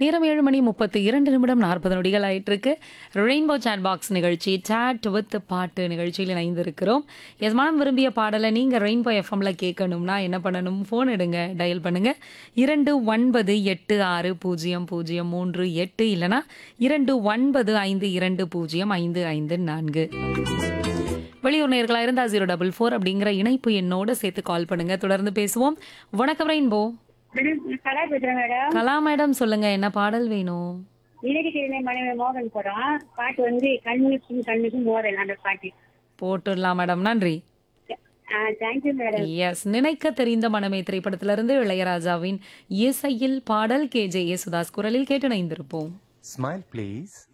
நேரம் ஏழு மணி முப்பத்தி இரண்டு நிமிடம் நாற்பது நொடிகள் ஆயிட்டு இருக்கு ரெயின்போ சாட் பாக்ஸ் நிகழ்ச்சி சாட் வித் பாட்டு நிகழ்ச்சியில் இணைந்திருக்கிறோம் எஸ் மனம் விரும்பிய பாடலை நீங்க ரெயின்போ எஃப்எம்ல கேட்கணும்னா என்ன பண்ணணும் ஃபோன் எடுங்க டயல் பண்ணுங்க இரண்டு ஒன்பது எட்டு ஆறு பூஜ்ஜியம் பூஜ்ஜியம் மூன்று எட்டு இல்லனா இரண்டு ஒன்பது ஐந்து இரண்டு பூஜ்ஜியம் ஐந்து ஐந்து நான்கு வெளியூர் நேர்களா இருந்தா ஜீரோ டபுள் ஃபோர் அப்படிங்கிற இணைப்பு எண்ணோட சேர்த்து கால் பண்ணுங்க தொடர்ந்து பேசுவோம் வணக்கம் ரெயின்போ மேடம் கலா பேசுறேன் மேடம் கலா மேடம் சொல்லுங்க என்ன பாடல் வேணும் இலக்கு திருநை மனைவி மோகன் போறோம் பாட்டு வந்து கண்ணுக்கும் கண்ணுக்கும் மோதல் அந்த பாட்டு போட்டுடலாம் மேடம் நன்றி தேங்க்யூ மேடம் எஸ் நினைக்க தெரிந்த மனமே திரைப்படத்திலிருந்து இளையராஜாவின் இசையில் பாடல் கே ஜே யேசுதாஸ் குரலில் கேட்டு இணைந்திருப்போம் Smile, please.